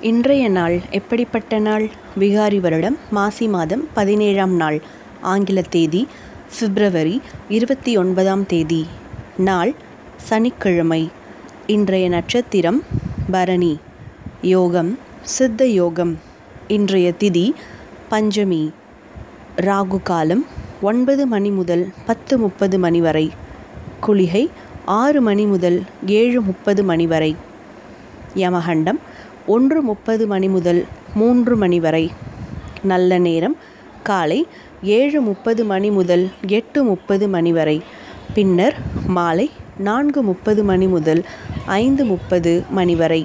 இன்றைய நாள் எப்படிப்பட்ட நாள் விகாரி வருடம் மாசி மாதம் பதினேழாம் நாள் ஆங்கில தேதி பிப்ரவரி இருபத்தி ஒன்பதாம் தேதி நாள் சனிக்கிழமை இன்றைய நட்சத்திரம் பரணி யோகம் சித்த யோகம் இன்றைய திதி பஞ்சமி ராகு காலம் ஒன்பது மணி முதல் பத்து முப்பது மணி வரை குளிகை ஆறு மணி முதல் ஏழு முப்பது மணி வரை யமகண்டம் ஒன்று முப்பது மணி முதல் மூன்று மணி வரை நல்ல நேரம் காலை ஏழு முப்பது மணி முதல் எட்டு முப்பது மணி வரை பின்னர் மாலை நான்கு முப்பது மணி முதல் ஐந்து முப்பது மணி வரை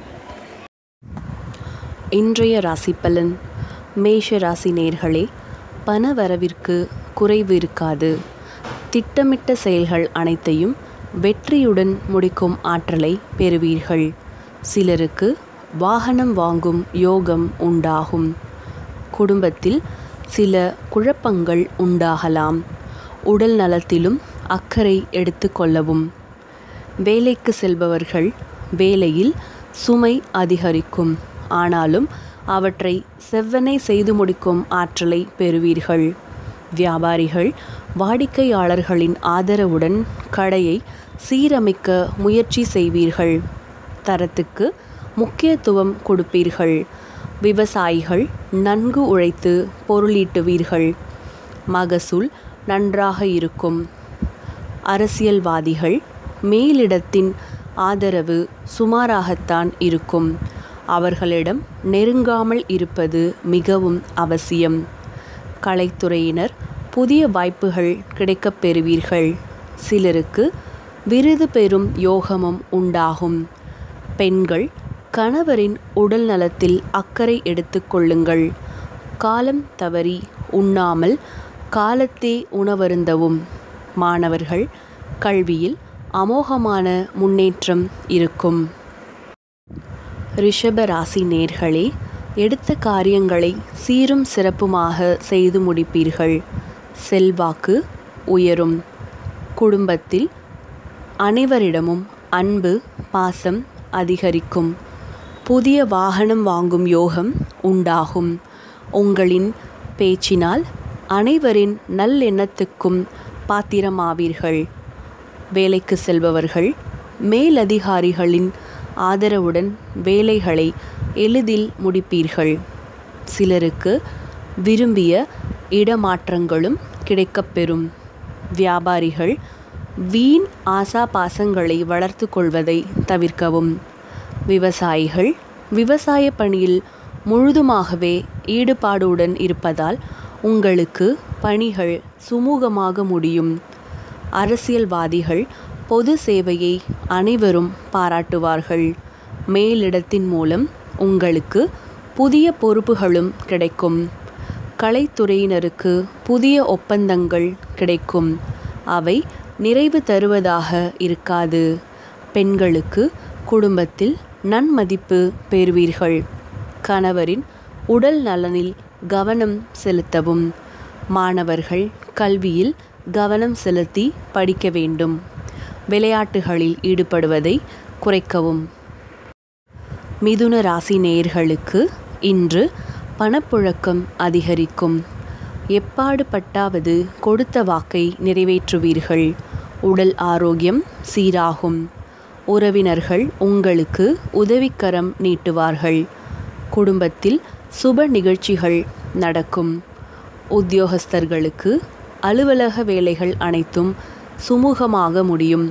இன்றைய ராசி பலன் மேஷ ராசி நேர்களே பண வரவிற்கு குறைவு இருக்காது திட்டமிட்ட செயல்கள் அனைத்தையும் வெற்றியுடன் முடிக்கும் ஆற்றலை பெறுவீர்கள் சிலருக்கு வாகனம் வாங்கும் யோகம் உண்டாகும் குடும்பத்தில் சில குழப்பங்கள் உண்டாகலாம் உடல் நலத்திலும் அக்கறை எடுத்துக்கொள்ளவும் வேலைக்கு செல்பவர்கள் வேலையில் சுமை அதிகரிக்கும் ஆனாலும் அவற்றை செவ்வனை செய்து முடிக்கும் ஆற்றலை பெறுவீர்கள் வியாபாரிகள் வாடிக்கையாளர்களின் ஆதரவுடன் கடையை சீரமைக்க முயற்சி செய்வீர்கள் தரத்துக்கு முக்கியத்துவம் கொடுப்பீர்கள் விவசாயிகள் நன்கு உழைத்து பொருளீட்டுவீர்கள் மகசூல் நன்றாக இருக்கும் அரசியல்வாதிகள் மேலிடத்தின் ஆதரவு சுமாராகத்தான் இருக்கும் அவர்களிடம் நெருங்காமல் இருப்பது மிகவும் அவசியம் கலைத்துறையினர் புதிய வாய்ப்புகள் கிடைக்கப் பெறுவீர்கள் சிலருக்கு விருது பெறும் யோகமும் உண்டாகும் பெண்கள் கணவரின் உடல் நலத்தில் அக்கறை எடுத்துக்கொள்ளுங்கள் காலம் தவறி உண்ணாமல் காலத்தே உணவருந்தவும் மாணவர்கள் கல்வியில் அமோகமான முன்னேற்றம் இருக்கும் ரிஷப ராசி நேர்களே எடுத்த காரியங்களை சீரும் சிறப்புமாக செய்து முடிப்பீர்கள் செல்வாக்கு உயரும் குடும்பத்தில் அனைவரிடமும் அன்பு பாசம் அதிகரிக்கும் புதிய வாகனம் வாங்கும் யோகம் உண்டாகும் உங்களின் பேச்சினால் அனைவரின் நல்லெண்ணத்துக்கும் பாத்திரமாவீர்கள் வேலைக்கு செல்பவர்கள் மேலதிகாரிகளின் ஆதரவுடன் வேலைகளை எளிதில் முடிப்பீர்கள் சிலருக்கு விரும்பிய இடமாற்றங்களும் கிடைக்கப்பெறும் வியாபாரிகள் வீண் ஆசாபாசங்களை வளர்த்து கொள்வதை தவிர்க்கவும் விவசாயிகள் விவசாய பணியில் முழுதுமாகவே ஈடுபாடுடன் இருப்பதால் உங்களுக்கு பணிகள் சுமூகமாக முடியும் அரசியல்வாதிகள் பொது சேவையை அனைவரும் பாராட்டுவார்கள் மேலிடத்தின் மூலம் உங்களுக்கு புதிய பொறுப்புகளும் கிடைக்கும் கலைத்துறையினருக்கு புதிய ஒப்பந்தங்கள் கிடைக்கும் அவை நிறைவு தருவதாக இருக்காது பெண்களுக்கு குடும்பத்தில் நன்மதிப்பு பெறுவீர்கள் கணவரின் உடல் நலனில் கவனம் செலுத்தவும் மாணவர்கள் கல்வியில் கவனம் செலுத்தி படிக்க வேண்டும் விளையாட்டுகளில் ஈடுபடுவதை குறைக்கவும் மிதுன ராசி நேயர்களுக்கு இன்று பணப்புழக்கம் அதிகரிக்கும் எப்பாடு பட்டாவது கொடுத்த வாக்கை நிறைவேற்றுவீர்கள் உடல் ஆரோக்கியம் சீராகும் உறவினர்கள் உங்களுக்கு உதவிக்கரம் நீட்டுவார்கள் குடும்பத்தில் சுப நிகழ்ச்சிகள் நடக்கும் உத்தியோகஸ்தர்களுக்கு அலுவலக வேலைகள் அனைத்தும் சுமூகமாக முடியும்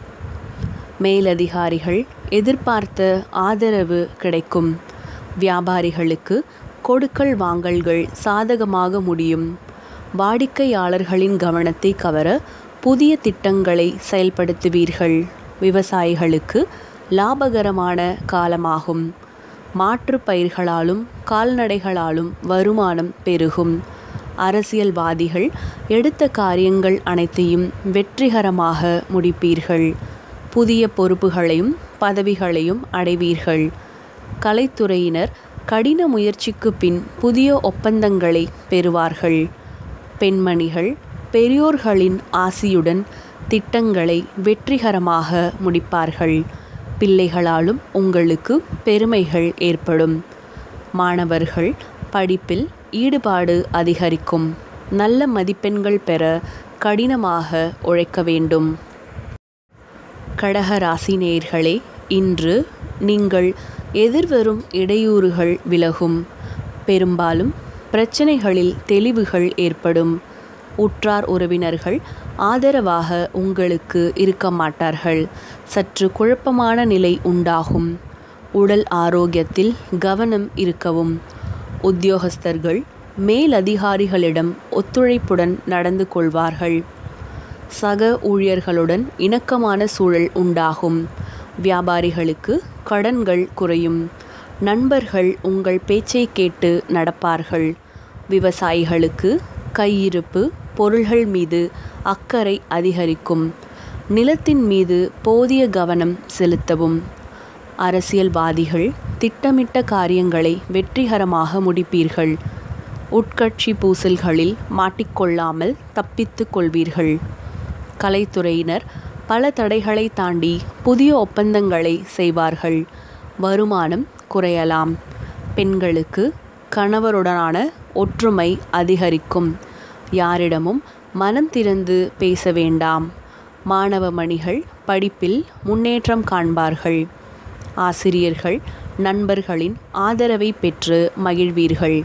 மேலதிகாரிகள் எதிர்பார்த்த ஆதரவு கிடைக்கும் வியாபாரிகளுக்கு கொடுக்கல் வாங்கல்கள் சாதகமாக முடியும் வாடிக்கையாளர்களின் கவனத்தை கவர புதிய திட்டங்களை செயல்படுத்துவீர்கள் விவசாயிகளுக்கு லாபகரமான காலமாகும் மாற்று பயிர்களாலும் கால்நடைகளாலும் வருமானம் பெருகும் அரசியல்வாதிகள் எடுத்த காரியங்கள் அனைத்தையும் வெற்றிகரமாக முடிப்பீர்கள் புதிய பொறுப்புகளையும் பதவிகளையும் அடைவீர்கள் கலைத்துறையினர் கடின முயற்சிக்கு பின் புதிய ஒப்பந்தங்களை பெறுவார்கள் பெண்மணிகள் பெரியோர்களின் ஆசியுடன் திட்டங்களை வெற்றிகரமாக முடிப்பார்கள் பிள்ளைகளாலும் உங்களுக்கு பெருமைகள் ஏற்படும் மாணவர்கள் படிப்பில் ஈடுபாடு அதிகரிக்கும் நல்ல மதிப்பெண்கள் பெற கடினமாக உழைக்க வேண்டும் கடக ராசி நேயர்களே இன்று நீங்கள் எதிர்வரும் இடையூறுகள் விலகும் பெரும்பாலும் பிரச்சனைகளில் தெளிவுகள் ஏற்படும் உற்றார் உறவினர்கள் ஆதரவாக உங்களுக்கு இருக்க மாட்டார்கள் சற்று குழப்பமான நிலை உண்டாகும் உடல் ஆரோக்கியத்தில் கவனம் இருக்கவும் உத்தியோகஸ்தர்கள் மேலதிகாரிகளிடம் ஒத்துழைப்புடன் நடந்து கொள்வார்கள் சக ஊழியர்களுடன் இணக்கமான சூழல் உண்டாகும் வியாபாரிகளுக்கு கடன்கள் குறையும் நண்பர்கள் உங்கள் பேச்சை கேட்டு நடப்பார்கள் விவசாயிகளுக்கு கையிருப்பு பொருள்கள் மீது அக்கறை அதிகரிக்கும் நிலத்தின் மீது போதிய கவனம் செலுத்தவும் அரசியல்வாதிகள் திட்டமிட்ட காரியங்களை வெற்றிகரமாக முடிப்பீர்கள் உட்கட்சி பூசல்களில் மாட்டிக்கொள்ளாமல் தப்பித்துக் கொள்வீர்கள் கலைத்துறையினர் பல தடைகளை தாண்டி புதிய ஒப்பந்தங்களை செய்வார்கள் வருமானம் குறையலாம் பெண்களுக்கு கணவருடனான ஒற்றுமை அதிகரிக்கும் யாரிடமும் மனம் திறந்து பேச வேண்டாம் மாணவ மணிகள் படிப்பில் முன்னேற்றம் காண்பார்கள் ஆசிரியர்கள் நண்பர்களின் ஆதரவை பெற்று மகிழ்வீர்கள்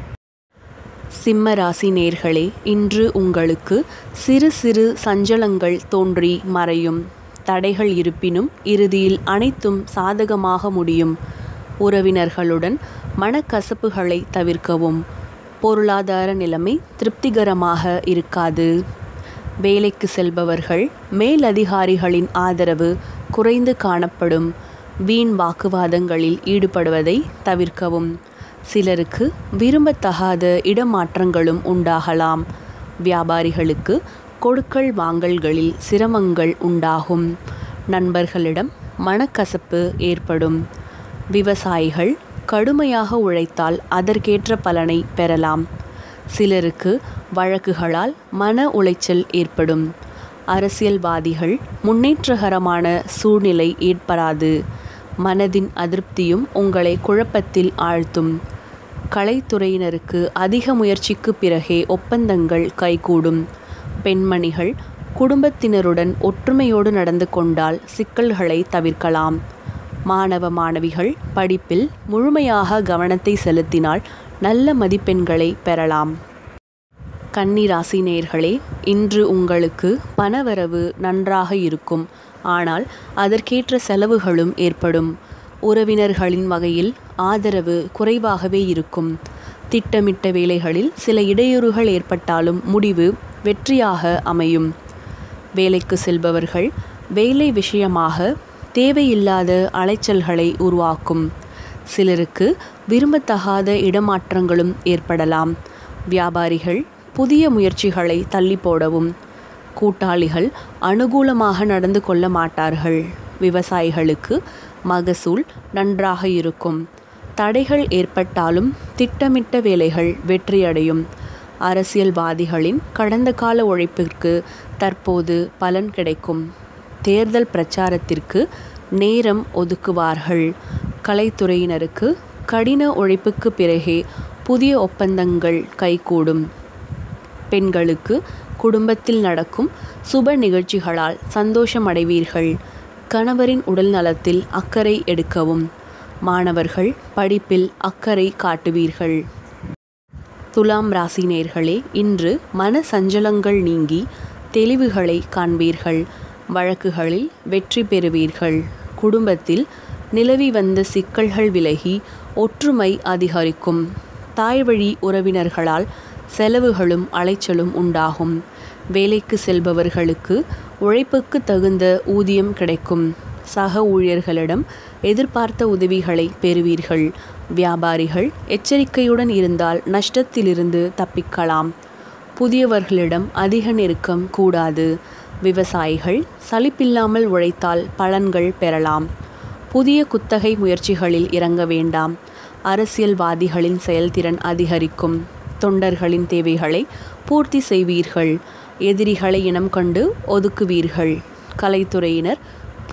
சிம்ம ராசி நேர்களே இன்று உங்களுக்கு சிறு சிறு சஞ்சலங்கள் தோன்றி மறையும் தடைகள் இருப்பினும் இறுதியில் அனைத்தும் சாதகமாக முடியும் உறவினர்களுடன் மனக்கசப்புகளை தவிர்க்கவும் பொருளாதார நிலைமை திருப்திகரமாக இருக்காது வேலைக்கு செல்பவர்கள் மேலதிகாரிகளின் ஆதரவு குறைந்து காணப்படும் வீண் வாக்குவாதங்களில் ஈடுபடுவதை தவிர்க்கவும் சிலருக்கு விரும்பத்தகாத இடமாற்றங்களும் உண்டாகலாம் வியாபாரிகளுக்கு கொடுக்கல் வாங்கல்களில் சிரமங்கள் உண்டாகும் நண்பர்களிடம் மனக்கசப்பு ஏற்படும் விவசாயிகள் கடுமையாக உழைத்தால் அதற்கேற்ற பலனை பெறலாம் சிலருக்கு வழக்குகளால் மன உளைச்சல் ஏற்படும் அரசியல்வாதிகள் முன்னேற்றகரமான சூழ்நிலை ஏற்படாது மனதின் அதிருப்தியும் உங்களை குழப்பத்தில் ஆழ்த்தும் கலைத்துறையினருக்கு அதிக முயற்சிக்கு பிறகே ஒப்பந்தங்கள் கைகூடும் பெண்மணிகள் குடும்பத்தினருடன் ஒற்றுமையோடு நடந்து கொண்டால் சிக்கல்களை தவிர்க்கலாம் மாணவ மாணவிகள் படிப்பில் முழுமையாக கவனத்தை செலுத்தினால் நல்ல மதிப்பெண்களை பெறலாம் கன்னிராசி நேர்களே இன்று உங்களுக்கு பணவரவு நன்றாக இருக்கும் ஆனால் அதற்கேற்ற செலவுகளும் ஏற்படும் உறவினர்களின் வகையில் ஆதரவு குறைவாகவே இருக்கும் திட்டமிட்ட வேலைகளில் சில இடையூறுகள் ஏற்பட்டாலும் முடிவு வெற்றியாக அமையும் வேலைக்கு செல்பவர்கள் வேலை விஷயமாக தேவையில்லாத அலைச்சல்களை உருவாக்கும் சிலருக்கு விரும்பத்தகாத இடமாற்றங்களும் ஏற்படலாம் வியாபாரிகள் புதிய முயற்சிகளை தள்ளி போடவும் கூட்டாளிகள் அனுகூலமாக நடந்து கொள்ள மாட்டார்கள் விவசாயிகளுக்கு மகசூல் நன்றாக இருக்கும் தடைகள் ஏற்பட்டாலும் திட்டமிட்ட வேலைகள் வெற்றியடையும் அரசியல்வாதிகளின் கடந்த கால உழைப்பிற்கு தற்போது பலன் கிடைக்கும் தேர்தல் பிரச்சாரத்திற்கு நேரம் ஒதுக்குவார்கள் கலைத்துறையினருக்கு கடின உழைப்புக்கு பிறகே புதிய ஒப்பந்தங்கள் கைகூடும் பெண்களுக்கு குடும்பத்தில் நடக்கும் சுப நிகழ்ச்சிகளால் சந்தோஷம் அடைவீர்கள் கணவரின் உடல் நலத்தில் அக்கறை எடுக்கவும் மாணவர்கள் படிப்பில் அக்கறை காட்டுவீர்கள் துலாம் ராசி நேர்களே இன்று மன சஞ்சலங்கள் நீங்கி தெளிவுகளை காண்பீர்கள் வழக்குகளில் வெற்றி பெறுவீர்கள் குடும்பத்தில் நிலவி வந்த சிக்கல்கள் விலகி ஒற்றுமை அதிகரிக்கும் தாய்வழி உறவினர்களால் செலவுகளும் அலைச்சலும் உண்டாகும் வேலைக்கு செல்பவர்களுக்கு உழைப்புக்கு தகுந்த ஊதியம் கிடைக்கும் சக ஊழியர்களிடம் எதிர்பார்த்த உதவிகளை பெறுவீர்கள் வியாபாரிகள் எச்சரிக்கையுடன் இருந்தால் நஷ்டத்திலிருந்து தப்பிக்கலாம் புதியவர்களிடம் அதிக நெருக்கம் கூடாது விவசாயிகள் சலிப்பில்லாமல் உழைத்தால் பலன்கள் பெறலாம் புதிய குத்தகை முயற்சிகளில் இறங்க வேண்டாம் அரசியல்வாதிகளின் செயல்திறன் அதிகரிக்கும் தொண்டர்களின் தேவைகளை பூர்த்தி செய்வீர்கள் எதிரிகளை இனம் கண்டு ஒதுக்குவீர்கள் கலைத்துறையினர்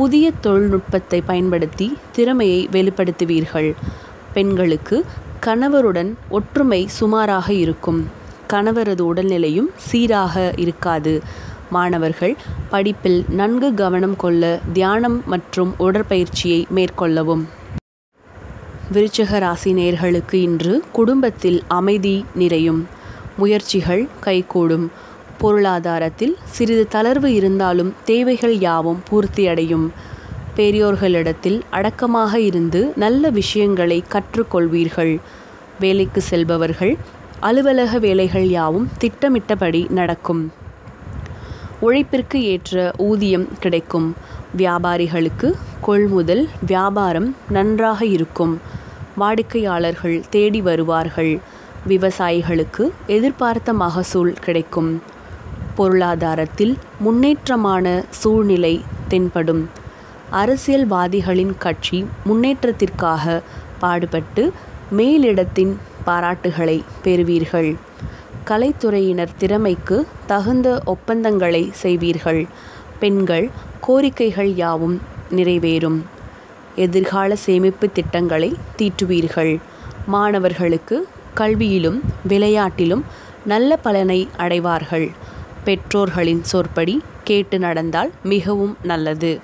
புதிய தொழில்நுட்பத்தை பயன்படுத்தி திறமையை வெளிப்படுத்துவீர்கள் பெண்களுக்கு கணவருடன் ஒற்றுமை சுமாராக இருக்கும் கணவரது உடல்நிலையும் சீராக இருக்காது மாணவர்கள் படிப்பில் நன்கு கவனம் கொள்ள தியானம் மற்றும் உடற்பயிற்சியை மேற்கொள்ளவும் விருச்சக ராசி நேர்களுக்கு இன்று குடும்பத்தில் அமைதி நிறையும் முயற்சிகள் கைகூடும் பொருளாதாரத்தில் சிறிது தளர்வு இருந்தாலும் தேவைகள் யாவும் பூர்த்தியடையும் பெரியோர்களிடத்தில் அடக்கமாக இருந்து நல்ல விஷயங்களை கற்றுக்கொள்வீர்கள் வேலைக்கு செல்பவர்கள் அலுவலக வேலைகள் யாவும் திட்டமிட்டபடி நடக்கும் உழைப்பிற்கு ஏற்ற ஊதியம் கிடைக்கும் வியாபாரிகளுக்கு கொள்முதல் வியாபாரம் நன்றாக இருக்கும் வாடிக்கையாளர்கள் தேடி வருவார்கள் விவசாயிகளுக்கு எதிர்பார்த்த மகசூல் கிடைக்கும் பொருளாதாரத்தில் முன்னேற்றமான சூழ்நிலை தென்படும் அரசியல்வாதிகளின் கட்சி முன்னேற்றத்திற்காக பாடுபட்டு மேலிடத்தின் பாராட்டுகளை பெறுவீர்கள் கலைத்துறையினர் திறமைக்கு தகுந்த ஒப்பந்தங்களை செய்வீர்கள் பெண்கள் கோரிக்கைகள் யாவும் நிறைவேறும் எதிர்கால சேமிப்பு திட்டங்களை தீட்டுவீர்கள் மாணவர்களுக்கு கல்வியிலும் விளையாட்டிலும் நல்ல பலனை அடைவார்கள் பெற்றோர்களின் சொற்படி கேட்டு நடந்தால் மிகவும் நல்லது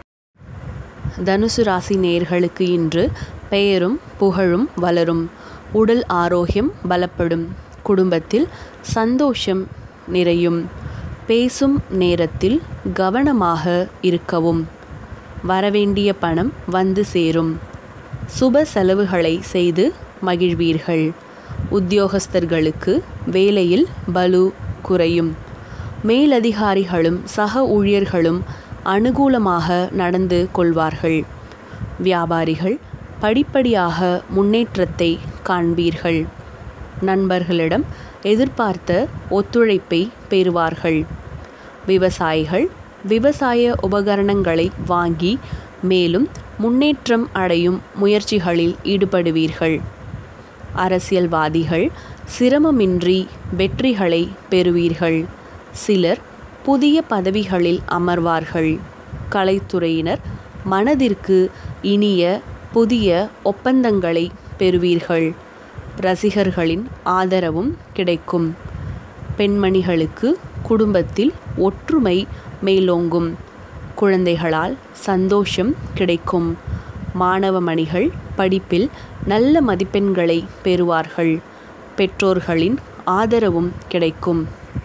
தனுசு ராசி நேர்களுக்கு இன்று பெயரும் புகழும் வளரும் உடல் ஆரோக்கியம் பலப்படும் குடும்பத்தில் சந்தோஷம் நிறையும் பேசும் நேரத்தில் கவனமாக இருக்கவும் வரவேண்டிய பணம் வந்து சேரும் சுப செலவுகளை செய்து மகிழ்வீர்கள் உத்தியோகஸ்தர்களுக்கு வேலையில் பலு குறையும் மேலதிகாரிகளும் சக ஊழியர்களும் அனுகூலமாக நடந்து கொள்வார்கள் வியாபாரிகள் படிப்படியாக முன்னேற்றத்தை காண்பீர்கள் நண்பர்களிடம் எதிர்பார்த்த ஒத்துழைப்பை பெறுவார்கள் விவசாயிகள் விவசாய உபகரணங்களை வாங்கி மேலும் முன்னேற்றம் அடையும் முயற்சிகளில் ஈடுபடுவீர்கள் அரசியல்வாதிகள் சிரமமின்றி வெற்றிகளை பெறுவீர்கள் சிலர் புதிய பதவிகளில் அமர்வார்கள் கலைத்துறையினர் மனதிற்கு இனிய புதிய ஒப்பந்தங்களை பெறுவீர்கள் ரசிகர்களின் ஆதரவும் கிடைக்கும் பெண்மணிகளுக்கு குடும்பத்தில் ஒற்றுமை மேலோங்கும் குழந்தைகளால் சந்தோஷம் கிடைக்கும் மாணவ மணிகள் படிப்பில் நல்ல மதிப்பெண்களை பெறுவார்கள் பெற்றோர்களின் ஆதரவும் கிடைக்கும்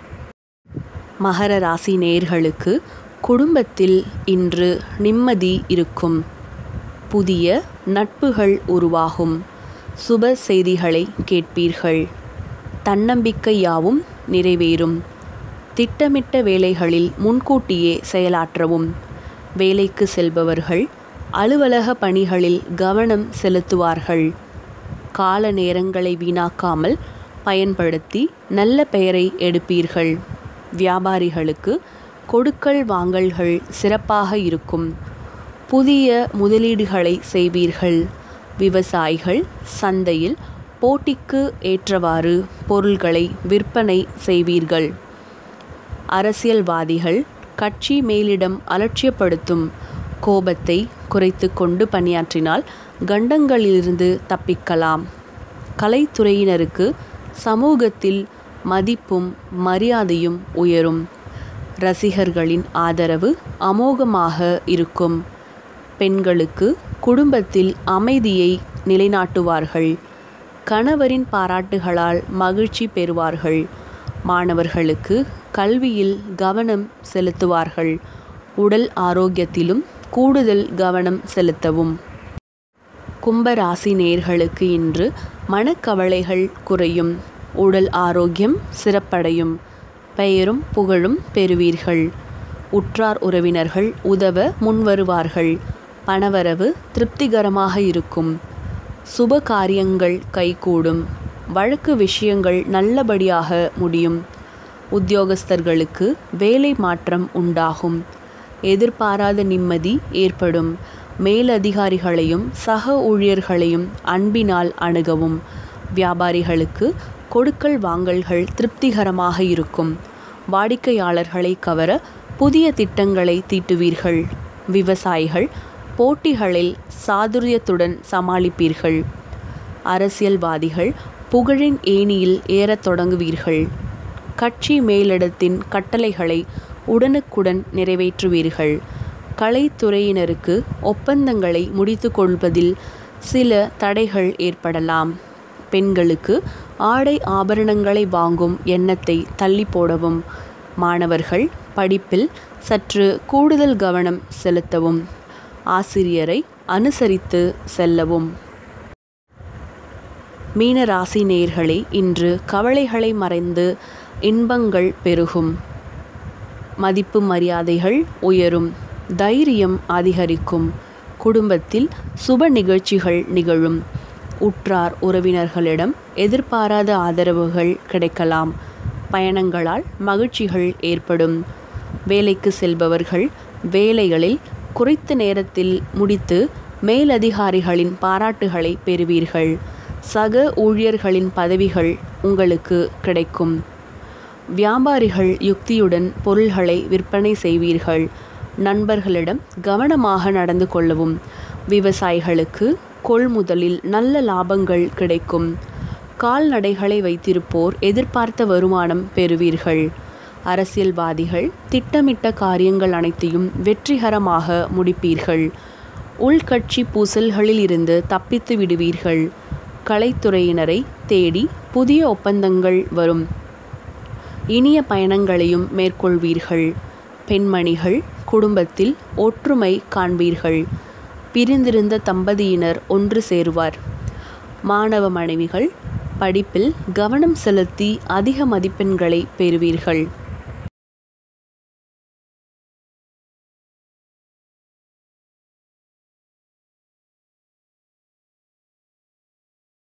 மகர ராசி நேர்களுக்கு குடும்பத்தில் இன்று நிம்மதி இருக்கும் புதிய நட்புகள் உருவாகும் சுப செய்திகளை கேட்பீர்கள் தன்னம்பிக்கை யாவும் நிறைவேறும் திட்டமிட்ட வேலைகளில் முன்கூட்டியே செயலாற்றவும் வேலைக்கு செல்பவர்கள் அலுவலக பணிகளில் கவனம் செலுத்துவார்கள் கால நேரங்களை வீணாக்காமல் பயன்படுத்தி நல்ல பெயரை எடுப்பீர்கள் வியாபாரிகளுக்கு கொடுக்கல் வாங்கல்கள் சிறப்பாக இருக்கும் புதிய முதலீடுகளை செய்வீர்கள் விவசாயிகள் சந்தையில் போட்டிக்கு ஏற்றவாறு பொருள்களை விற்பனை செய்வீர்கள் அரசியல்வாதிகள் கட்சி மேலிடம் அலட்சியப்படுத்தும் கோபத்தை குறைத்து கொண்டு பணியாற்றினால் கண்டங்களிலிருந்து தப்பிக்கலாம் கலைத்துறையினருக்கு சமூகத்தில் மதிப்பும் மரியாதையும் உயரும் ரசிகர்களின் ஆதரவு அமோகமாக இருக்கும் பெண்களுக்கு குடும்பத்தில் அமைதியை நிலைநாட்டுவார்கள் கணவரின் பாராட்டுகளால் மகிழ்ச்சி பெறுவார்கள் மாணவர்களுக்கு கல்வியில் கவனம் செலுத்துவார்கள் உடல் ஆரோக்கியத்திலும் கூடுதல் கவனம் செலுத்தவும் கும்பராசி நேர்களுக்கு இன்று மனக்கவலைகள் குறையும் உடல் ஆரோக்கியம் சிறப்படையும் பெயரும் புகழும் பெறுவீர்கள் உற்றார் உறவினர்கள் உதவ முன்வருவார்கள் பணவரவு திருப்திகரமாக இருக்கும் சுப காரியங்கள் கைகூடும் வழக்கு விஷயங்கள் நல்லபடியாக முடியும் உத்தியோகஸ்தர்களுக்கு வேலை மாற்றம் உண்டாகும் எதிர்பாராத நிம்மதி ஏற்படும் மேலதிகாரிகளையும் சக ஊழியர்களையும் அன்பினால் அணுகவும் வியாபாரிகளுக்கு கொடுக்கல் வாங்கல்கள் திருப்திகரமாக இருக்கும் வாடிக்கையாளர்களை கவர புதிய திட்டங்களை தீட்டுவீர்கள் விவசாயிகள் போட்டிகளில் சாதுரியத்துடன் சமாளிப்பீர்கள் அரசியல்வாதிகள் புகழின் ஏணியில் ஏறத் தொடங்குவீர்கள் கட்சி மேலிடத்தின் கட்டளைகளை உடனுக்குடன் நிறைவேற்றுவீர்கள் கலைத்துறையினருக்கு ஒப்பந்தங்களை முடித்து கொள்வதில் சில தடைகள் ஏற்படலாம் பெண்களுக்கு ஆடை ஆபரணங்களை வாங்கும் எண்ணத்தை தள்ளி போடவும் மாணவர்கள் படிப்பில் சற்று கூடுதல் கவனம் செலுத்தவும் ஆசிரியரை அனுசரித்து செல்லவும் மீனராசி நேர்களே இன்று கவலைகளை மறைந்து இன்பங்கள் பெருகும் மதிப்பு மரியாதைகள் உயரும் தைரியம் அதிகரிக்கும் குடும்பத்தில் சுப நிகழ்ச்சிகள் நிகழும் உற்றார் உறவினர்களிடம் எதிர்பாராத ஆதரவுகள் கிடைக்கலாம் பயணங்களால் மகிழ்ச்சிகள் ஏற்படும் வேலைக்கு செல்பவர்கள் வேலைகளில் குறைத்த நேரத்தில் முடித்து மேலதிகாரிகளின் பாராட்டுகளை பெறுவீர்கள் சக ஊழியர்களின் பதவிகள் உங்களுக்கு கிடைக்கும் வியாபாரிகள் யுக்தியுடன் பொருள்களை விற்பனை செய்வீர்கள் நண்பர்களிடம் கவனமாக நடந்து கொள்ளவும் விவசாயிகளுக்கு கொள்முதலில் நல்ல லாபங்கள் கிடைக்கும் கால்நடைகளை வைத்திருப்போர் எதிர்பார்த்த வருமானம் பெறுவீர்கள் அரசியல்வாதிகள் திட்டமிட்ட காரியங்கள் அனைத்தையும் வெற்றிகரமாக முடிப்பீர்கள் உள்கட்சி பூசல்களில் இருந்து தப்பித்து விடுவீர்கள் கலைத்துறையினரை தேடி புதிய ஒப்பந்தங்கள் வரும் இனிய பயணங்களையும் மேற்கொள்வீர்கள் பெண்மணிகள் குடும்பத்தில் ஒற்றுமை காண்பீர்கள் பிரிந்திருந்த தம்பதியினர் ஒன்று சேருவார் மாணவ மனைவிகள் படிப்பில் கவனம் செலுத்தி அதிக மதிப்பெண்களை பெறுவீர்கள்